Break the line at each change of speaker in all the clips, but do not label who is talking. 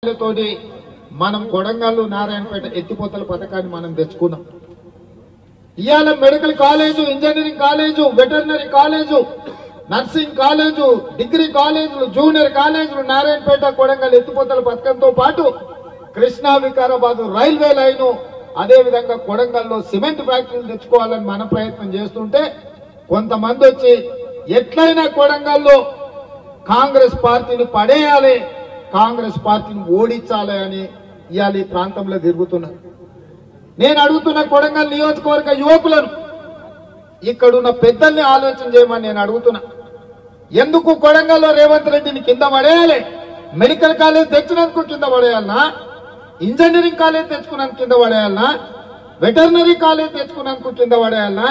తోటి మనం కొడంగల్లు నారాయణపేట ఎత్తిపోతల పథకాన్ని మనం తెచ్చుకున్నాం ఇవాళ medical college engineering college veterinary college nursing college degree కాలేజీలు జూనియర్ కాలేజీలు నారాయణపేట కొడంగల్ ఎత్తిపోతల పథకంతో పాటు కృష్ణా వికారాబాద్ రైల్వే లైను అదే విధంగా కొడంగల్లో సిమెంట్ ఫ్యాక్టరీలు తెచ్చుకోవాలని మన ప్రయత్నం చేస్తుంటే కొంతమంది వచ్చి ఎట్లయినా కొడంగల్లో కాంగ్రెస్ పార్టీని పడేయాలి కాంగ్రెస్ పార్టీని ఓడించాలి అని ఇవాళ ఈ ప్రాంతంలో తిరుగుతున్నారు నేను అడుగుతున్న కొడంగల్ నియోజకవర్గ యువకులను ఇక్కడున్న పెద్దల్ని ఆలోచన చేయమని నేను అడుగుతున్నా ఎందుకు కొడంగల్లో రేవంత్ రెడ్డిని కింద పడేయాలి మెడికల్ కాలేజ్ తెచ్చినందుకు కింద పడేయాలనా ఇంజనీరింగ్ కాలేజ్ తెచ్చుకున్నందుకు కింద పడేయాలనా వెటర్నరీ కాలేజ్ తెచ్చుకున్నందుకు కింద పడేయాలనా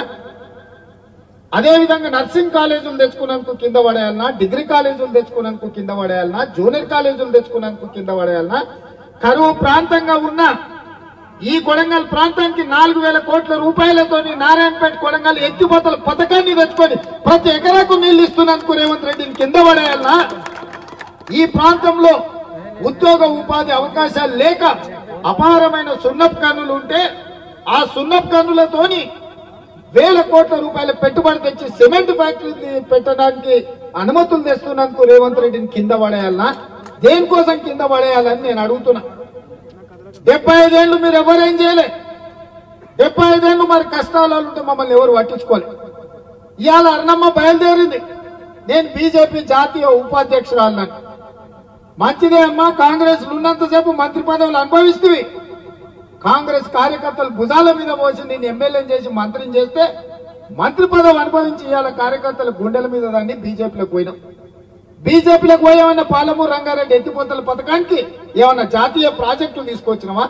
అదే విధంగా నర్సింగ్ కాలేజీలు తెచ్చుకున్నందుకు కింద పడేయాలన్నా డిగ్రీ కాలేజీలు తెచ్చుకున్నందుకు కింద పడేయాలన్నా జూనియర్ కాలేజీలు తెచ్చుకున్నందుకు కింద పడేయాలన్నా కరువు ప్రాంతంగా ఉన్న ఈ కొడంగల్ ప్రాంతానికి నాలుగు వేల కోట్ల రూపాయలతోని నారాయణపేట కొడంగల్ ఎత్తిపోతల పథకాన్ని తెచ్చుకొని ప్రతి ఎకరాకు నీళ్లు ఇస్తున్నందుకు రేవంత్ రెడ్డిని కింద పడేయాలన్నా ఈ ప్రాంతంలో ఉద్యోగ ఉపాధి అవకాశాలు లేక అపారమైన సున్నపు కన్నులు ఉంటే ఆ సున్నపు కన్నులతోని వేల కోట్ల రూపాయల పెట్టుబడి తెచ్చి సిమెంట్ ఫ్యాక్టరీ పెట్టడానికి అనుమతులు తెస్తున్నందుకు రేవంత్ రెడ్డిని కింద పడేయాలనా దేనికోసం కింద పడేయాలని నేను అడుగుతున్నా డెబ్బై ఐదేళ్లు మీరు ఎవరేం చేయలే డెబ్బై ఐదేళ్లు మరి కష్టాలు ఉంటే మమ్మల్ని ఎవరు పట్టించుకోలే ఇవాళ అన్నమ్మ బయలుదేరింది నేను బీజేపీ జాతీయ ఉపాధ్యక్షురాలను మంచిదే అమ్మా కాంగ్రెస్ ఉన్నంతసేపు మంత్రి పదవులు అనుభవిస్తుంది కాంగ్రెస్ కార్యకర్తలు భుజాల మీద పోసి నేను ఎమ్మెల్యేని చేసి మంత్రిని చేస్తే మంత్రి పదవి అనుభవించి ఇవాళ కార్యకర్తల గుండెల మీద దాన్ని బీజేపీలోకి పోయినాం బీజేపీలోకి పోయామన్న పాలమూరు రంగారెడ్డి ఎత్తిపోతల పథకానికి ఏమన్నా జాతీయ ప్రాజెక్టులు తీసుకొచ్చినావా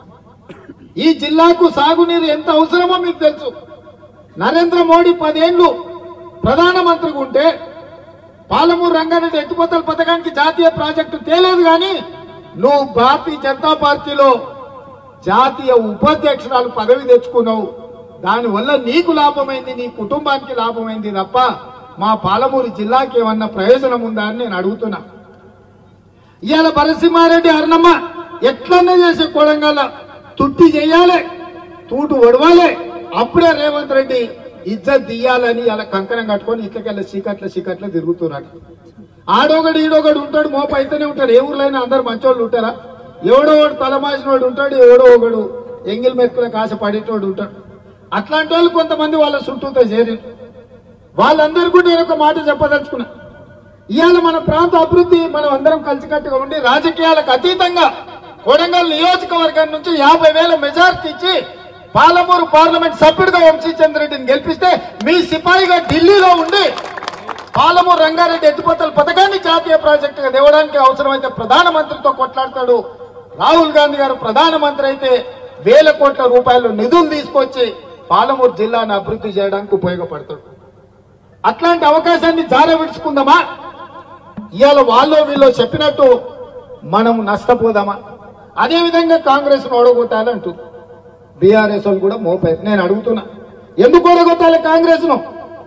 ఈ జిల్లాకు సాగునీరు ఎంత అవసరమో మీకు తెలుసు నరేంద్ర మోడీ పదేళ్లు ప్రధానమంత్రిగా ఉంటే పాలమూరు రంగారెడ్డి ఎత్తిపోతల పథకానికి జాతీయ ప్రాజెక్టు తేలేదు కానీ నువ్వు భారతీయ జనతా పార్టీలో జాతీయ ఉపాధ్యక్షురాలు పదవి తెచ్చుకున్నావు దానివల్ల నీకు లాభమైంది నీ కుటుంబానికి లాభమైంది తప్ప మా పాలమూరు జిల్లాకి ఏమన్నా ప్రయోజనం ఉందా అని నేను అడుగుతున్నా ఇవాళ భరసింహారెడ్డి అర్ణమ్మ ఎట్లన్నా చేసే కొడంగల్ తుట్టి చేయాలి తూటు వడవాలి అప్పుడే రేవంత్ రెడ్డి ఇజ్జత్ తీయాలని ఇలా కంకణం కట్టుకొని ఇట్లకెళ్ళి చీకట్ల చీకట్ల తిరుగుతున్నాడు ఆడొకడు ఈడొకడు ఉంటాడు మోప అయితేనే ఉంటాడు ఏ ఊర్లైనా అందరు మంచోళ్ళు ఉంటారా ఎవడో ఒకడు తలమాసినోడు ఉంటాడు ఎవడో ఒకడు ఎంగిల్ మెక్కులకు ఆశ పడేటోడు ఉంటాడు అట్లాంటి వాళ్ళు కొంతమంది వాళ్ళ చుట్టూతో చేరి వాళ్ళందరికీ నేను ఒక మాట చెప్పదలుచుకున్నా ఇవాళ మన ప్రాంత అభివృద్ధి మనం అందరం కలిసికట్టుగా ఉండి రాజకీయాలకు అతీతంగా కొడంగల్ నియోజకవర్గం నుంచి యాభై వేల మెజార్టీ ఇచ్చి పాలమూరు పార్లమెంట్ సభ్యుడిగా వంశీచంద్రెడ్డిని గెలిపిస్తే మీ సిపాయిగా ఢిల్లీలో ఉండి పాలమూరు రంగారెడ్డి ఎత్తిపోతల పథకాన్ని జాతీయ ప్రాజెక్టుగా తేవడానికి అవసరమైతే ప్రధానమంత్రితో కొట్లాడతాడు రాహుల్ గాంధీ గారు ప్రధానమంత్రి అయితే వేల కోట్ల రూపాయలు నిధులు తీసుకొచ్చి పాలమూరు జిల్లాను అభివృద్ధి చేయడానికి ఉపయోగపడతాడు అట్లాంటి అవకాశాన్ని జార విడుచుకుందామా ఇవాళ వాళ్ళు వీళ్ళు చెప్పినట్టు మనం నష్టపోదామా అదే విధంగా కాంగ్రెస్ ఓడగొట్టాలి అంటుంది బీఆర్ఎస్ వాళ్ళు కూడా మోపారు నేను అడుగుతున్నా ఎందుకు ఓడగొట్టాలి కాంగ్రెస్ ను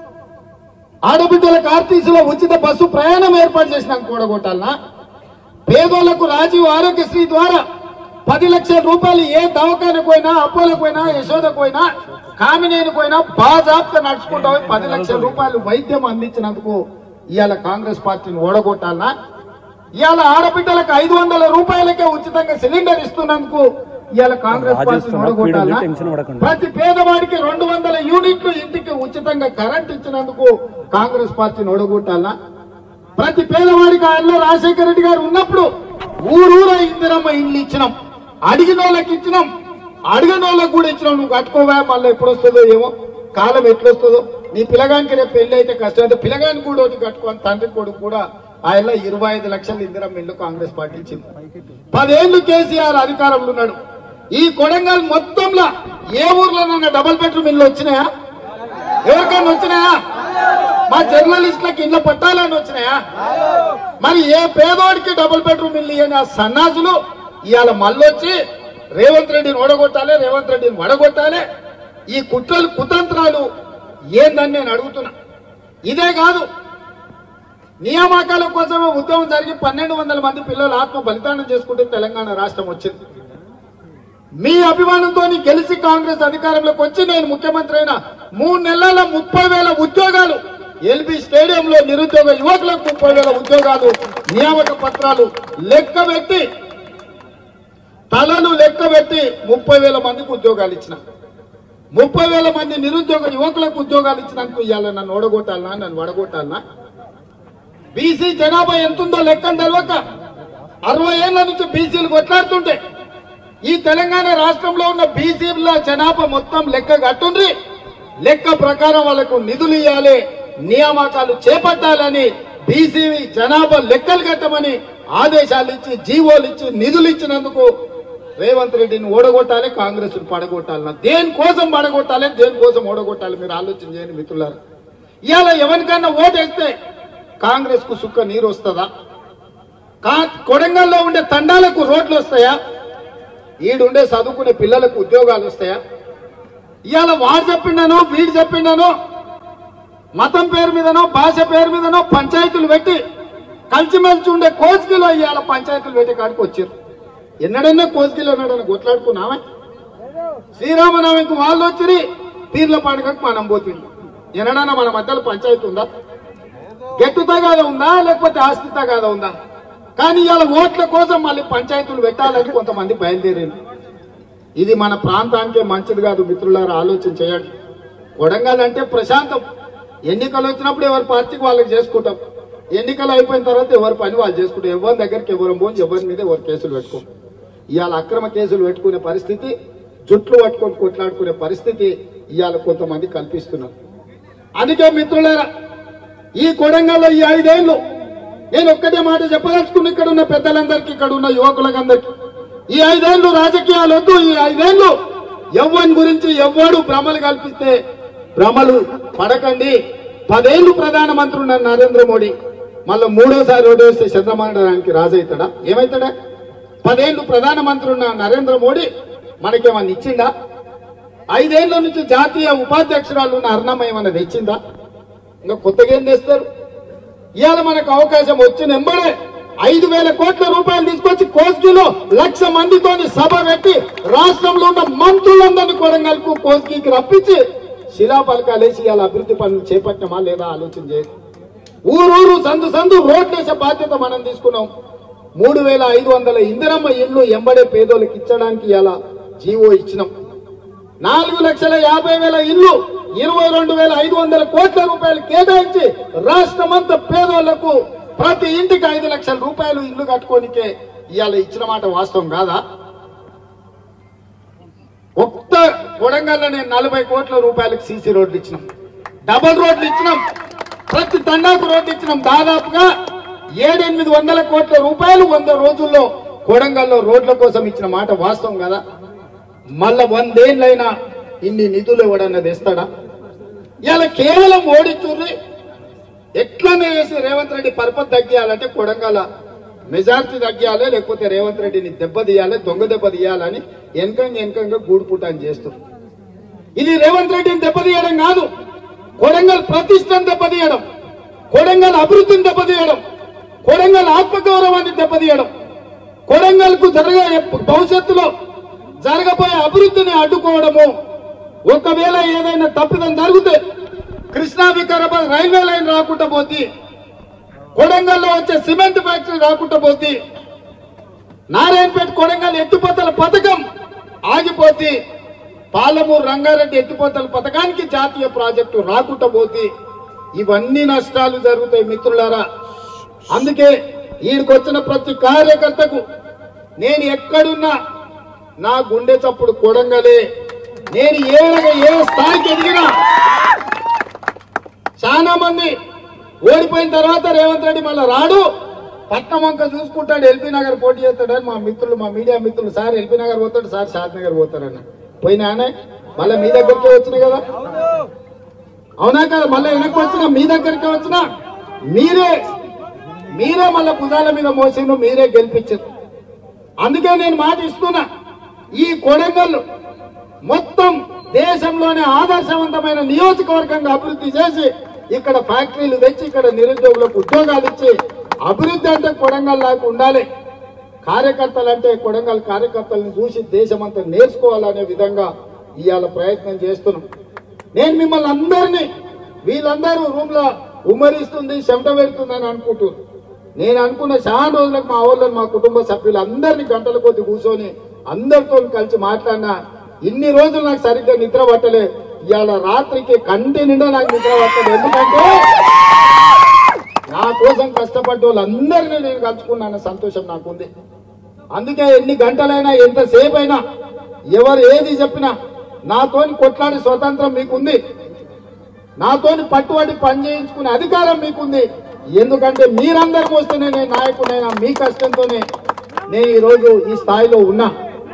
ఆడబిడ్డలకు ఆర్టీసీలో ఉచిత బస్సు ప్రయాణం ఏర్పాటు చేసినాక కూడగొట్టాలనా పేదోళ్లకు రాజీవ్ ఆరోగ్యశ్రీ ద్వారా పది లక్షల రూపాయలు ఏ దవాఖానకు పోయినా అపోలకు పోయినా యశోదకు పోయినా కామినేని పోయినా బాజాబ్గా నడుచుకుంటా పోయి పది లక్షల రూపాయలు వైద్యం అందించినందుకు ఇవాళ కాంగ్రెస్ పార్టీని ఓడగొట్టాలనా ఇవాళ ఆడబిడ్డలకు ఐదు వందల రూపాయలకే ఉచితంగా సిలిండర్ ఇస్తున్నందుకు ఇవాళ కాంగ్రెస్
రాజు
పార్టీని
ఇస్తున్నా,
ఓడగొట్టాలనా
టెన్షన్ పడకండి.
ప్రతి పేదవాడికి రెండు వందల యూనిట్లు ఇంటికి ఉచితంగా కరెంట్ ఇచ్చినందుకు కాంగ్రెస్ పార్టీని ఓడగొట్టాలా ప్రతి పేదవాడికి ఆయనలో రాజశేఖర రెడ్డి గారు ఉన్నప్పుడు ఊరూర ఇందిరమ్మ ఇల్లు ఇచ్చినాం అడిగిన వాళ్ళకి ఇచ్చినాం అడిగిన వాళ్ళకి కూడా ఇచ్చినాం నువ్వు కట్టుకోవా మళ్ళీ ఎప్పుడు వస్తుందో ఏమో కాలం ఎట్లొస్తుందో నీ పిల్లగానికి రేపు పెళ్లి అయితే కష్టం అయితే పిల్లగాని కూడా ఒకటి కట్టుకోని తండ్రి కొడుకు కూడా ఆయన ఇరవై ఐదు లక్షల ఇందిరమ్మ ఇల్లు కాంగ్రెస్ పార్టీ ఇచ్చింది పదేళ్లు కేసీఆర్ అధికారంలో ఉన్నాడు ఈ కొడంగల్ మొత్తంలో ఏ ఊర్లోనన్నా డబుల్ బెడ్రూమ్ ఇల్లు వచ్చినాయా ఎవరికైనా వచ్చినాయా మా జర్నలిస్టులకు ఇళ్ళ పట్టాలని వచ్చినాయా మరి ఏ పేదోడికి డబుల్ బెడ్రూమ్ ఇల్లు ఇయ్యని ఆ సన్నాసులు ఇవాళ మళ్ళొచ్చి రేవంత్ రెడ్డిని ఓడగొట్టాలి రేవంత్ రెడ్డిని వడగొట్టాలి ఈ కుట్రలు కుతంత్రాలు ఏందని నేను అడుగుతున్నా ఇదే కాదు నియామకాల కోసమే ఉద్యమం జరిగి పన్నెండు వందల మంది పిల్లలు ఆత్మ బలిదానం చేసుకుంటే తెలంగాణ రాష్ట్రం వచ్చింది మీ అభిమానంతో గెలిచి కాంగ్రెస్ అధికారంలోకి వచ్చి నేను ముఖ్యమంత్రి అయిన మూడు నెలల ముప్పై వేల ఉద్యోగాలు ఎల్బీ స్టేడియంలో నిరుద్యోగ యువకులకు ముప్పై వేల ఉద్యోగాలు నియామక పత్రాలు లెక్క పెట్టి తలలు లెక్క పెట్టి ముప్పై వేల మందికి ఉద్యోగాలు ఇచ్చిన ముప్పై వేల మంది నిరుద్యోగ యువకులకు ఉద్యోగాలు ఇచ్చినందుకు ఇవాళ నన్ను ఓడగొట్టాలనా నన్ను వడగొట్టాలనా బీసీ జనాభా ఎంతుందో లెక్కను తెలవక అరవై ఏళ్ల నుంచి బీసీలు కొట్లాడుతుంటే ఈ తెలంగాణ రాష్ట్రంలో ఉన్న బీసీల జనాభా మొత్తం లెక్క కట్టుండ్రి లెక్క ప్రకారం వాళ్ళకు నిధులు ఇవ్వాలి నియామకాలు చేపట్టాలని బీసీ జనాభా లెక్కలు కట్టమని ఆదేశాలు ఇచ్చి జీవోలు ఇచ్చి నిధులు ఇచ్చినందుకు రేవంత్ రెడ్డిని ఓడగొట్టాలి కాంగ్రెస్ పడగొట్టాలి దేనికోసం పడగొట్టాలి దేనికోసం ఓడగొట్టాలి మీరు ఆలోచన చేయండి మిత్రులారు ఇవాళ ఎవరికన్నా ఓటేస్తే కాంగ్రెస్ కు సుక్క నీరు వస్తుందా కా కొడంగల్లో ఉండే తండాలకు రోడ్లు వస్తాయా ఈడుండే చదువుకునే పిల్లలకు ఉద్యోగాలు వస్తాయా ఇవాళ వాడు చెప్పిండనో వీడు చెప్పిండనో మతం పేరు మీదనో భాష పేరు మీదనో పంచాయతీలు పెట్టి కలిసిమెలిసి ఉండే కోసికిలో ఇవాళ పంచాయతీలు పెట్టి కాడికి వచ్చారు ఎన్నడన్నా కోసికిలో ఎన్నడన్నా కొట్లాడుకున్నామే శ్రీరామనవమికి వాళ్ళు వచ్చి పీర్ల పండుగకు మనం పోతుంది ఎన్నడన్నా మన మధ్యలో పంచాయతీ ఉందా గెట్టు తగాద ఉందా లేకపోతే ఆస్తి తగాద ఉందా కానీ ఇవాళ ఓట్ల కోసం మళ్ళీ పంచాయతీలు పెట్టాలని కొంతమంది బయలుదేరారు ఇది మన ప్రాంతానికే మంచిది కాదు మిత్రులారా ఆలోచన చేయండి కొడంగల్ అంటే ప్రశాంతం ఎన్నికలు వచ్చినప్పుడు ఎవరి పార్టీకి వాళ్ళకి చేసుకుంటాం ఎన్నికలు అయిపోయిన తర్వాత ఎవరి పని వాళ్ళు చేసుకుంటాం ఎవరి దగ్గరికి ఎవరు పోయి ఎవరి మీద ఎవరు కేసులు పెట్టుకోం ఇవాళ అక్రమ కేసులు పెట్టుకునే పరిస్థితి జుట్లు పట్టుకొని కొట్లాడుకునే పరిస్థితి ఇవాళ కొంతమంది కల్పిస్తున్నారు అందుకే మిత్రులారా ఈ కొడంగల్లో ఈ ఐదేళ్లు నేను ఒక్కటే మాట చెప్పదలుచుకుని ఇక్కడ ఉన్న పెద్దలందరికీ ఇక్కడ ఉన్న యువకులకందరికీ ఈ ఐదేళ్లు రాజకీయాలు వద్దు ఈ ఐదేళ్లు ఎవ్వని గురించి ఎవ్వడు భ్రమలు కల్పిస్తే భ్రమలు పడకండి పదేళ్లు ప్రధానమంత్రి ఉన్న నరేంద్ర మోడీ మళ్ళీ మూడోసారి ఓటేస్తే చంద్రబాబు రాజవుతాడా ఏమవుతాడా పదేళ్లు ప్రధానమంత్రి ఉన్న నరేంద్ర మోడీ మనకేమన్నా ఇచ్చిందా ఐదేళ్ల నుంచి జాతీయ ఉపాధ్యక్షురాలు ఉన్న అర్ణమ్మ ఏమన్నా తెచ్చిందా ఇంకా కొత్తగా ఏం తెస్తారు ఇవాళ మనకు అవకాశం వచ్చిన ఎంబడే ఐదు వేల కోట్ల రూపాయలు తీసుకొచ్చి కోస్గిలో లక్ష మందితోని సభ పెట్టి రాష్ట్రంలో ఉన్న మంత్రులందరినీ కొడంగల్కు కోస్గికి రప్పించి శిలాపలకాలేసి ఇవాళ అభివృద్ధి పనులు చేపట్టామా లేదా ఆలోచన చేయండి ఊరూరు సందు సందు రోడ్లేసే బాధ్యత మనం తీసుకున్నాం మూడు వేల ఐదు వందల ఇందిరమ్మ ఇల్లు ఎంబడే పేదోళ్ళకి ఇచ్చడానికి ఇలా జీవో ఇచ్చినాం నాలుగు లక్షల యాభై వేల ఇల్లు ఇరవై రెండు వేల ఐదు వందల కోట్ల రూపాయలు కేటాయించి రాష్ట్రమంతా పేదోళ్లకు ప్రతి ఇంటికి ఐదు లక్షల రూపాయలు ఇల్లు కట్టుకోనికే ఇవాళ ఇచ్చిన మాట వాస్తవం కాదా ఒక్క కొడంగల్లో నేను నలభై కోట్ల రూపాయలకు సీసీ రోడ్లు ఇచ్చినాం డబల్ రోడ్లు ఇచ్చినాం ప్రతి తండాకు రోడ్లు ఇచ్చినాం దాదాపుగా ఏడెనిమిది వందల కోట్ల రూపాయలు వంద రోజుల్లో కొడంగల్లో రోడ్ల కోసం ఇచ్చిన మాట వాస్తవం కదా మళ్ళా వందేళ్ళైనా ఇన్ని నిధులు ఎవడన్నా తెస్తాడా ఇలా కేవలం ఓడిచుర్రి ఎట్లనే వేసి రేవంత్ రెడ్డి పరపతి తగ్గియాలంటే కొడంగల మెజార్టీ తగ్గియాలి లేకపోతే రేవంత్ రెడ్డిని దెబ్బ తీయాలి దొంగ దెబ్బ తీయాలని వెనకంగా వెనకంగా గూడు పుటాన్ని చేస్తారు ఇది రేవంత్ రెడ్డిని దెబ్బతీయడం కాదు కొడంగల్ ప్రతిష్టను దెబ్బతీయడం కొడంగల్ అభివృద్ధిని దెబ్బతీయడం కొడంగల్ ఆత్మగౌరవాన్ని దెబ్బతీయడం కొడంగల్ కు జరగ భవిష్యత్తులో జరగబోయే అభివృద్ధిని అడ్డుకోవడము ఒకవేళ ఏదైనా తప్పిదం జరిగితే కృష్ణా వికారాబాద్ రైల్వే లైన్ రాకుండా పోతే కొడంగల్లో వచ్చే సిమెంట్ ఫ్యాక్టరీ రాకుండా పోతే నారాయణపేట కొడంగల్ ఎత్తిపోతల పథకం ఆగిపోతే పాలమూరు రంగారెడ్డి ఎత్తిపోతల పథకానికి జాతీయ ప్రాజెక్టు రాకుండా పోతే ఇవన్నీ నష్టాలు జరుగుతాయి మిత్రులారా అందుకే ఈడికొచ్చిన ప్రతి కార్యకర్తకు నేను ఎక్కడున్నా నా గుండె చప్పుడు కొడంగలే నేను ఏడగా ఏ స్థాయికి ఎదిగినా చాలా మంది ఓడిపోయిన తర్వాత రేవంత్ రెడ్డి మళ్ళీ రాడు పట్నం వంక చూసుకుంటాడు ఎల్బీ నగర్ పోటీ చేస్తాడని మా మిత్రులు మా మీడియా మిత్రులు సార్ ఎల్బీ నగర్ పోతాడు సార్ షాద్ నగర్ పోతారని పోయినానే మళ్ళీ మీ దగ్గరికే వచ్చినాయి కదా అవునా కదా మళ్ళీ వెనక్కి వచ్చినా మీ దగ్గరికే వచ్చినా మీరే మీరే మళ్ళీ భుజాల మీద మోసిండు మీరే గెలిపించారు అందుకే నేను మాట ఇస్తున్నా ఈ కొడంగల్ మొత్తం దేశంలోనే ఆదర్శవంతమైన నియోజకవర్గంగా అభివృద్ధి చేసి ఇక్కడ ఫ్యాక్టరీలు తెచ్చి ఇక్కడ నిరుద్యోగులకు ఉద్యోగాలు ఇచ్చి అభివృద్ధి అంటే కొడంగల్ లాగా ఉండాలి కార్యకర్తలు అంటే కొడంగల్ కార్యకర్తలను చూసి దేశమంతా నేర్చుకోవాలనే విధంగా ఇవాళ ప్రయత్నం చేస్తున్నాం నేను మిమ్మల్ని అందరినీ వీళ్ళందరూ రూమ్ లో ఉమ్మరిస్తుంది చెమట పెడుతుందని అనుకుంటున్నారు నేను అనుకున్న చాలా రోజులకు మా వాళ్ళని మా కుటుంబ సభ్యులు అందరినీ గంటల కొద్ది కూర్చొని అందరితో కలిసి మాట్లాడినా ఇన్ని రోజులు నాకు సరిగ్గా నిద్ర పట్టలే ఇవాళ రాత్రికి కంటి నిండా నాకు నిద్ర పట్టలేదు ఎందుకంటే నా కోసం కష్టపడ్డ వాళ్ళందరినీ నేను కలుసుకున్నాను సంతోషం నాకుంది అందుకే ఎన్ని గంటలైనా ఎంతసేపు అయినా ఎవరు ఏది చెప్పినా నాతోని కొట్లాడే స్వతంత్రం మీకుంది నాతోని పట్టుబడి పని చేయించుకునే అధికారం మీకుంది ఎందుకంటే మీరందరికి వస్తేనే నేను నాయకుడైనా మీ కష్టంతోనే నేను ఈరోజు ఈ స్థాయిలో ఉన్నా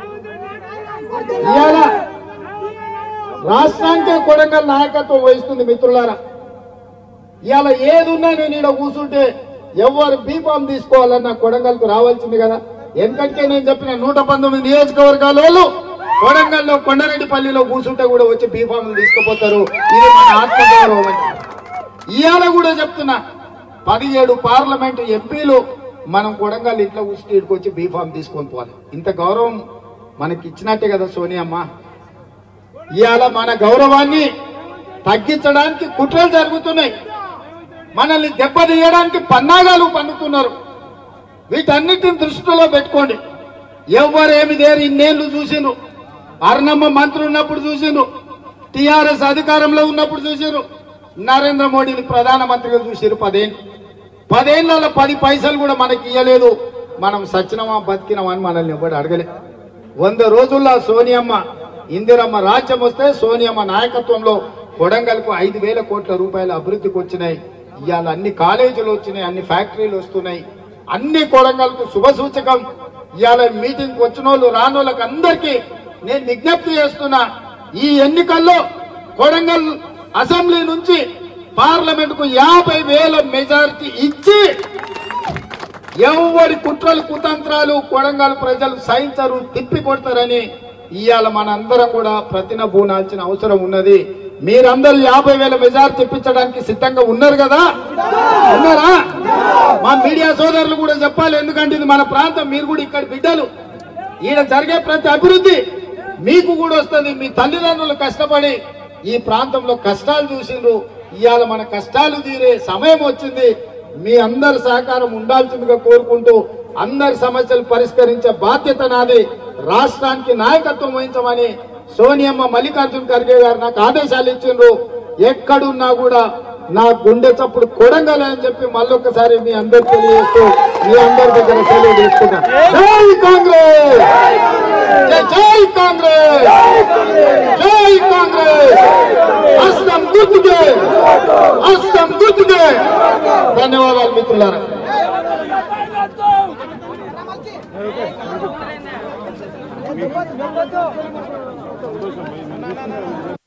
ఇవాళ రాష్ట్రానికే కొడంగల్ నాయకత్వం వహిస్తుంది మిత్రులారా ఇవాళ ఏది ఉన్నా నేను ఈడ కూర్చుంటే ఎవరు బీఫామ్ తీసుకోవాలన్నా కొడంగల్కు రావాల్సింది కదా ఎందుకంటే నేను చెప్పిన నూట పంతొమ్మిది నియోజకవర్గాల వాళ్ళు కొడంగల్లో కొండరెడ్డిపల్లిలో కూర్చుంటే కూడా వచ్చి బీఫామ్లు తీసుకుపోతారు ఇది మన ఆత్మగౌరవం అని ఇవాళ కూడా చెప్తున్నా పదిహేడు పార్లమెంట్ ఎంపీలు మనం కొడంగల్ ఇంట్లో కూర్చుంటే ఇక్కడికి వచ్చి బీఫామ్ తీసుకొని పోవాలి ఇంత గౌరవం మనకి ఇచ్చినట్టే కదా సోనియమ్మ ఇవాళ మన గౌరవాన్ని తగ్గించడానికి కుట్రలు జరుగుతున్నాయి మనల్ని దెబ్బతీయడానికి పన్నాగాలు పన్నుతున్నారు వీటన్నిటిని దృష్టిలో పెట్టుకోండి ఎవరేమి దేరు ఇన్నేళ్లు చూసిండ్రు అర్ణమ్మ మంత్రి ఉన్నప్పుడు చూసిండ్రు టిఆర్ఎస్ అధికారంలో ఉన్నప్పుడు చూసిండ్రు నరేంద్ర మోడీని ప్రధానమంత్రిగా చూసిరు పదేళ్ళు పదేళ్లలో పది పైసలు కూడా మనకి ఇయ్యలేదు మనం సచ్చినమా బతికినమా అని మనల్ని ఎవడు అడగలే వంద రోజుల్లో సోనియమ్మ ఇందిరమ్మ రాజ్యం వస్తే సోనియమ్మ నాయకత్వంలో కొడంగల్కు ఐదు వేల కోట్ల రూపాయల అభివృద్ధికి వచ్చినాయి ఇవాళ అన్ని కాలేజీలు వచ్చినాయి అన్ని ఫ్యాక్టరీలు వస్తున్నాయి అన్ని కొడంగల్కు శుభ సూచకం ఇవాళ మీటింగ్ వచ్చిన వాళ్ళు రాని వాళ్ళకి అందరికీ నేను విజ్ఞప్తి చేస్తున్నా ఈ ఎన్నికల్లో కొడంగల్ అసెంబ్లీ నుంచి పార్లమెంట్ కు యాభై వేల మెజారిటీ ఇచ్చి ఎవరి కుట్రలు కుతంత్రాలు కొడంగల్ ప్రజలు సహించరు తిప్పి కొడతారని ఇవాళ మనందరం కూడా ప్రతినబూనాల్సిన అవసరం ఉన్నది మీరందరూ యాభై వేల మెజార్టీ తెప్పించడానికి సిద్ధంగా ఉన్నారు కదా ఉన్నారా మా మీడియా సోదరులు కూడా చెప్పాలి ఎందుకంటే ఇది మన ప్రాంతం మీరు కూడా ఇక్కడ బిడ్డలు ఈడ జరిగే ప్రతి అభివృద్ధి మీకు కూడా వస్తుంది మీ తల్లిదండ్రులు కష్టపడి ఈ ప్రాంతంలో కష్టాలు చూసిండ్రు ఇవాళ మన కష్టాలు తీరే సమయం వచ్చింది మీ అందరి సహకారం ఉండాల్సిందిగా కోరుకుంటూ అందరి సమస్యలు పరిష్కరించే బాధ్యత నాది రాష్ట్రానికి నాయకత్వం వహించమని సోనియమ్మ మల్లికార్జున్ ఖర్గే గారు నాకు ఆదేశాలు ఇచ్చిండ్రు ఎక్కడున్నా కూడా నా గుండె చప్పుడు కొడంగల్ అని చెప్పి మళ్ళొక్కసారి మీ అందరు తెలియజేస్తూ మీ అందరి దగ్గర సెలవు తీసుకుంటా జై కాంగ్రెస్ జై జై కాంగ్రెస్ జై కాంగ్రెస్ హస్తం గుర్తుకే హస్తం గుర్తుకే ధన్యవాదాలు మిత్రులారా
Thank you.